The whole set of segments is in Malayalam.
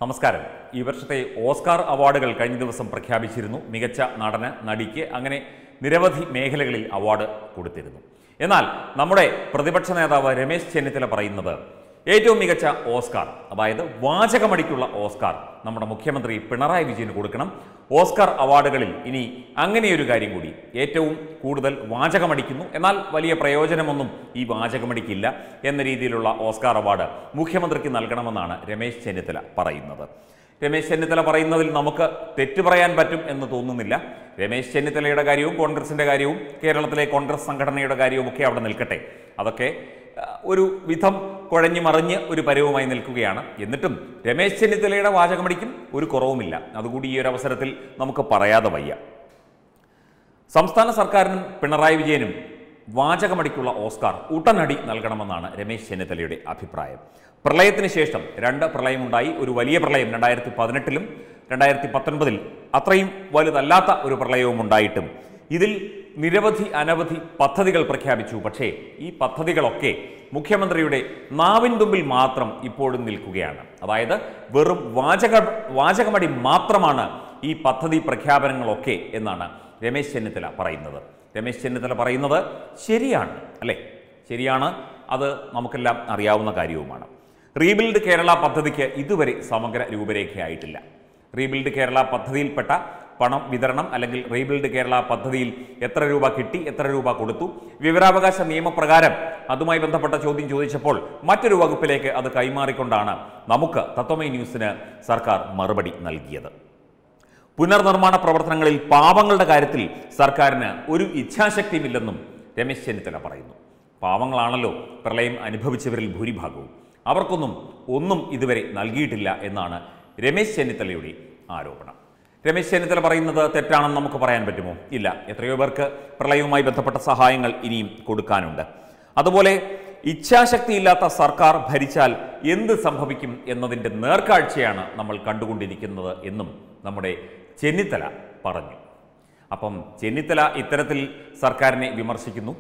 നമസ്കാരം ഈ വർഷത്തെ ഓസ്കാർ അവാർഡുകൾ കഴിഞ്ഞ ദിവസം പ്രഖ്യാപിച്ചിരുന്നു മികച്ച നടന് നടിക്ക് അങ്ങനെ നിരവധി മേഖലകളിൽ അവാർഡ് കൊടുത്തിരുന്നു എന്നാൽ നമ്മുടെ പ്രതിപക്ഷ നേതാവ് രമേശ് ചെന്നിത്തല പറയുന്നത് ഏറ്റവും മികച്ച ഓസ്കാർ അതായത് വാചകമടിക്കുള്ള ഓസ്കാർ നമ്മുടെ മുഖ്യമന്ത്രി പിണറായി വിജയന് കൊടുക്കണം ഓസ്കാർ അവാർഡുകളിൽ ഇനി അങ്ങനെയൊരു കാര്യം കൂടി ഏറ്റവും കൂടുതൽ വാചകമടിക്കുന്നു എന്നാൽ വലിയ പ്രയോജനമൊന്നും ഈ വാചകമടിക്കില്ല എന്ന രീതിയിലുള്ള ഓസ്കാർ അവാർഡ് മുഖ്യമന്ത്രിക്ക് നൽകണമെന്നാണ് രമേശ് ചെന്നിത്തല പറയുന്നത് രമേശ് ചെന്നിത്തല പറയുന്നതിൽ നമുക്ക് തെറ്റു പറയാൻ പറ്റും എന്ന് തോന്നുന്നില്ല രമേശ് ചെന്നിത്തലയുടെ കാര്യവും കോൺഗ്രസിന്റെ കാര്യവും കേരളത്തിലെ കോൺഗ്രസ് സംഘടനയുടെ കാര്യവും ഒക്കെ അവിടെ നിൽക്കട്ടെ അതൊക്കെ ആ, ഒരു വിധം കുഴഞ്ഞു മറിഞ്ഞ് ഒരു പരുവമായി നിൽക്കുകയാണ് എന്നിട്ടും രമേശ് ചെന്നിത്തലയുടെ വാചകമടിക്കും ഒരു കുറവുമില്ല അതുകൂടി ഈ ഒരു അവസരത്തിൽ നമുക്ക് പറയാതെ വയ്യ സംസ്ഥാന സർക്കാരിനും പിണറായി വിജയനും വാചകമടിക്കുള്ള ഓസ്കാർ ഉടനടി നൽകണമെന്നാണ് രമേശ് ചെന്നിത്തലയുടെ അഭിപ്രായം പ്രളയത്തിന് ശേഷം രണ്ട് പ്രളയമുണ്ടായി ഒരു വലിയ പ്രളയം രണ്ടായിരത്തി പതിനെട്ടിലും രണ്ടായിരത്തി പത്തൊൻപതിൽ അത്രയും വലുതല്ലാത്ത ഒരു പ്രളയവും ഉണ്ടായിട്ടും ഇതിൽ നിരവധി അനവധി പദ്ധതികൾ പ്രഖ്യാപിച്ചു പക്ഷേ ഈ പദ്ധതികളൊക്കെ മുഖ്യമന്ത്രിയുടെ നാവിൻ തുമ്പിൽ മാത്രം ഇപ്പോഴും നിൽക്കുകയാണ് അതായത് വെറും വാചക വാചകമടി മാത്രമാണ് ഈ പദ്ധതി പ്രഖ്യാപനങ്ങളൊക്കെ എന്നാണ് രമേശ് ചെന്നിത്തല പറയുന്നത് രമേശ് ചെന്നിത്തല പറയുന്നത് ശരിയാണ് അല്ലേ ശരിയാണ് അത് നമുക്കെല്ലാം അറിയാവുന്ന കാര്യവുമാണ് റീബിൽഡ് കേരള പദ്ധതിക്ക് ഇതുവരെ സമഗ്ര രൂപരേഖയായിട്ടില്ല റീബിൽഡ് കേരള പദ്ധതിയിൽപ്പെട്ട പണം വിതരണം അല്ലെങ്കിൽ റീബിൽഡ് കേരള പദ്ധതിയിൽ എത്ര രൂപ കിട്ടി എത്ര രൂപ കൊടുത്തു വിവരാവകാശ നിയമപ്രകാരം അതുമായി ബന്ധപ്പെട്ട ചോദ്യം ചോദിച്ചപ്പോൾ മറ്റൊരു വകുപ്പിലേക്ക് അത് കൈമാറിക്കൊണ്ടാണ് നമുക്ക് തത്വമൈ ന്യൂസിന് സർക്കാർ മറുപടി നൽകിയത് പുനർനിർമ്മാണ പ്രവർത്തനങ്ങളിൽ പാവങ്ങളുടെ കാര്യത്തിൽ സർക്കാരിന് ഒരു ഇച്ഛാശക്തിയുമില്ലെന്നും രമേശ് ചെന്നിത്തല പറയുന്നു പാവങ്ങളാണല്ലോ പ്രളയം അനുഭവിച്ചവരിൽ ഭൂരിഭാഗവും അവർക്കൊന്നും ഒന്നും ഇതുവരെ നൽകിയിട്ടില്ല എന്നാണ് രമേശ് ചെന്നിത്തലയുടെ ആരോപണം രമേശ് ചെന്നിത്തല പറയുന്നത് തെറ്റാണെന്ന് നമുക്ക് പറയാൻ പറ്റുമോ ഇല്ല എത്രയോ പേർക്ക് പ്രളയവുമായി ബന്ധപ്പെട്ട സഹായങ്ങൾ ഇനിയും കൊടുക്കാനുണ്ട് അതുപോലെ ഇച്ഛാശക്തിയില്ലാത്ത സർക്കാർ ഭരിച്ചാൽ എന്ത് സംഭവിക്കും എന്നതിൻ്റെ നേർക്കാഴ്ചയാണ് നമ്മൾ കണ്ടുകൊണ്ടിരിക്കുന്നത് എന്നും നമ്മുടെ ചെന്നിത്തല പറഞ്ഞു അപ്പം ചെന്നിത്തല ഇത്തരത്തിൽ സർക്കാരിനെ വിമർശിക്കുന്നു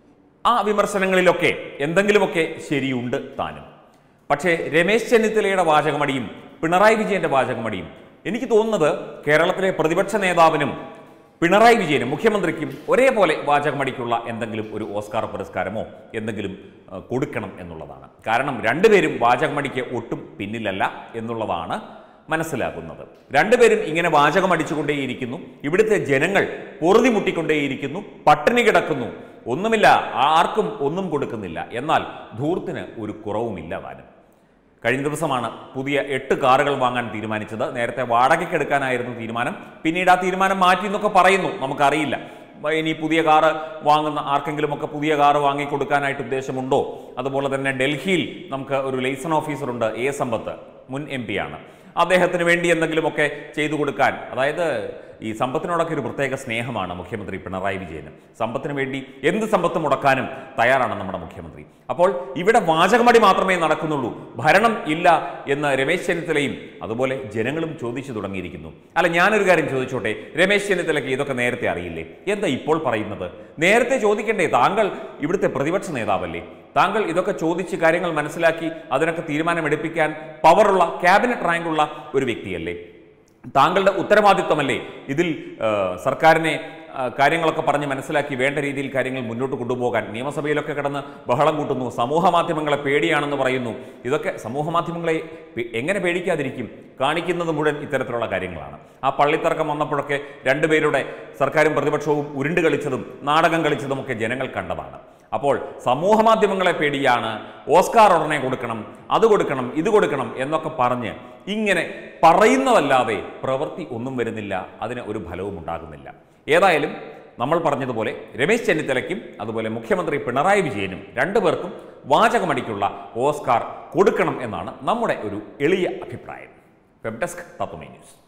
ആ വിമർശനങ്ങളിലൊക്കെ എന്തെങ്കിലുമൊക്കെ ശരിയുണ്ട് താനും പക്ഷേ രമേശ് ചെന്നിത്തലയുടെ വാചകമടിയും പിണറായി വിജയന്റെ വാചകമടിയും എനിക്ക് തോന്നുന്നത് കേരളത്തിലെ പ്രതിപക്ഷ നേതാവിനും പിണറായി വിജയനും മുഖ്യമന്ത്രിക്കും ഒരേപോലെ വാചകമടിക്കുള്ള എന്തെങ്കിലും ഒരു ഓസ്കാർ പുരസ്കാരമോ എന്തെങ്കിലും ആ, കൊടുക്കണം എന്നുള്ളതാണ് കാരണം രണ്ടുപേരും വാചകമടിക്ക് ഒട്ടും പിന്നിലല്ല എന്നുള്ളതാണ് മനസ്സിലാക്കുന്നത് രണ്ടുപേരും ഇങ്ങനെ വാചകം അടിച്ചുകൊണ്ടേയിരിക്കുന്നു ഇവിടുത്തെ ജനങ്ങൾ പൊറുതി മുട്ടിക്കൊണ്ടേയിരിക്കുന്നു പട്ടിണി കിടക്കുന്നു ഒന്നുമില്ല ആർക്കും ഒന്നും കൊടുക്കുന്നില്ല എന്നാൽ ധൂർത്തിന് ഒരു കുറവുമില്ല താനും കഴിഞ്ഞ ദിവസമാണ് പുതിയ എട്ട് കാറുകൾ വാങ്ങാൻ തീരുമാനിച്ചത് നേരത്തെ വാടകയ്ക്ക് എടുക്കാനായിരുന്നു തീരുമാനം പിന്നീട് ആ തീരുമാനം മാറ്റി എന്നൊക്കെ പറയുന്നു നമുക്കറിയില്ല ഇനി പുതിയ കാറ് വാങ്ങുന്ന ആർക്കെങ്കിലുമൊക്കെ പുതിയ കാറ് വാങ്ങിക്കൊടുക്കാനായിട്ട് ഉദ്ദേശമുണ്ടോ അതുപോലെ തന്നെ ഡൽഹിയിൽ നമുക്ക് ഒരു ലൈസൺ ഓഫീസറുണ്ട് എ സമ്പത്ത് മുൻ എം ആണ് അദ്ദേഹത്തിന് വേണ്ടി എന്തെങ്കിലുമൊക്കെ ചെയ്തു കൊടുക്കാൻ അതായത് ഈ സമ്പത്തിനോടൊക്കെ ഒരു പ്രത്യേക സ്നേഹമാണ് മുഖ്യമന്ത്രി പിണറായി വിജയന് സമ്പത്തിന് വേണ്ടി എന്ത് സമ്പത്ത് മുടക്കാനും തയ്യാറാണ് നമ്മുടെ മുഖ്യമന്ത്രി അപ്പോൾ ഇവിടെ വാചകമടി മാത്രമേ നടക്കുന്നുള്ളൂ ഭരണം ഇല്ല എന്ന് രമേശ് ചെന്നിത്തലയും അതുപോലെ ജനങ്ങളും ചോദിച്ചു തുടങ്ങിയിരിക്കുന്നു അല്ല ഞാനൊരു കാര്യം ചോദിച്ചോട്ടെ രമേശ് ചെന്നിത്തലയ്ക്ക് ഇതൊക്കെ നേരത്തെ അറിയില്ലേ എന്താ ഇപ്പോൾ പറയുന്നത് നേരത്തെ ചോദിക്കണ്ടേ താങ്കൾ ഇവിടുത്തെ പ്രതിപക്ഷ നേതാവല്ലേ താങ്കൾ ഇതൊക്കെ ചോദിച്ച് കാര്യങ്ങൾ മനസ്സിലാക്കി അതിനൊക്കെ തീരുമാനമെടുപ്പിക്കാൻ പവറുള്ള ക്യാബിനറ്റ് റാങ്കുള്ള ഒരു വ്യക്തിയല്ലേ താങ്കളുടെ ഉത്തരവാദിത്വമല്ലേ ഇതിൽ ആ, സർക്കാരിനെ ആ, കാര്യങ്ങളൊക്കെ പറഞ്ഞ് മനസ്സിലാക്കി വേണ്ട രീതിയിൽ കാര്യങ്ങൾ മുന്നോട്ട് കൊണ്ടുപോകാൻ നിയമസഭയിലൊക്കെ കിടന്ന് ബഹളം കൂട്ടുന്നു സമൂഹ മാധ്യമങ്ങളെ പേടിയാണെന്ന് പറയുന്നു ഇതൊക്കെ സമൂഹ മാധ്യമങ്ങളെ പേ- എങ്ങനെ പേടിക്കാതിരിക്കും കാണിക്കുന്നത് മുഴുവൻ ഇത്തരത്തിലുള്ള കാര്യങ്ങളാണ് ആ പള്ളിത്തർക്കം വന്നപ്പോഴൊക്കെ രണ്ടുപേരുടെ സർക്കാരും പ്രതിപക്ഷവും ഉരുണ്ട് കളിച്ചതും നാടകം കളിച്ചതും ഒക്കെ ജനങ്ങൾ കണ്ടതാണ് അപ്പോൾ സമൂഹ മാധ്യമങ്ങളെ പേടിയാണ് ഓസ്കാർ ഉടനെ കൊടുക്കണം അത് കൊടുക്കണം ഇത് കൊടുക്കണം എന്നൊക്കെ പറഞ്ഞ് ഇങ്ങനെ പറയുന്നതല്ലാതെ പ്രവൃത്തി ഒന്നും വരുന്നില്ല അതിന് ഒരു ഫലവും ഉണ്ടാകുന്നില്ല ഏതായാലും നമ്മൾ പറഞ്ഞതുപോലെ രമേശ് ചെന്നിത്തലയ്ക്കും അതുപോലെ മുഖ്യമന്ത്രി പിണറായി വിജയനും രണ്ടുപേർക്കും വാചകമടിക്കുള്ള ഓസ്കാർ കൊടുക്കണം എന്നാണ് നമ്മുടെ ഒരു എളിയ അഭിപ്രായം വെബ് ഡെസ്ക് തത്വമേ ന്യൂസ്